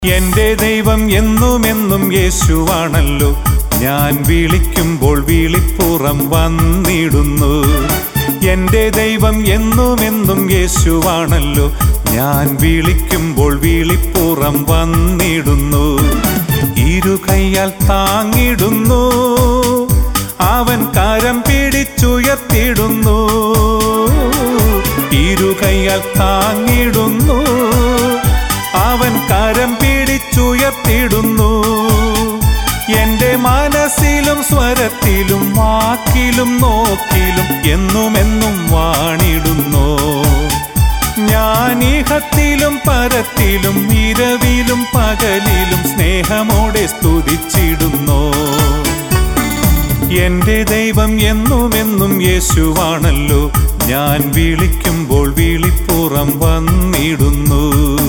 എന്റെ ദൈവം എന്നുമെന്നും യേശുവാണല്ലോ ഞാൻ വിളിക്കുമ്പോൾ വിളിപ്പുറം വന്നിടുന്നു എന്റെ ദൈവം എന്നുമെന്നും യേശുവാണല്ലോ ഞാൻ വിളിക്കുമ്പോൾ വിളിപ്പുറം വന്നിടുന്നു ഇരു കൈയാൽ താങ്ങിടുന്നു അവൻ കരം പിടിച്ചുയർത്തിടുന്നു ഇരു കൈയാൽ താങ്ങിടുന്നു അവൻ കരം പിടിച്ചുയർത്തിടുന്നു എന്റെ മനസ്സിലും സ്വരത്തിലും വാക്കിലും നോക്കിലും എന്നുമെന്നും വാണിടുന്നു ഞാൻ ഇഹത്തിലും പരത്തിലും ഇരവിലും പകലിലും സ്നേഹമോടെ സ്തുതിച്ചിടുന്നു എന്റെ ദൈവം എന്നുമെന്നും യേശുവാണല്ലോ ഞാൻ വിളിക്കുമ്പോൾ വിളിപ്പുറം വന്നിടുന്നു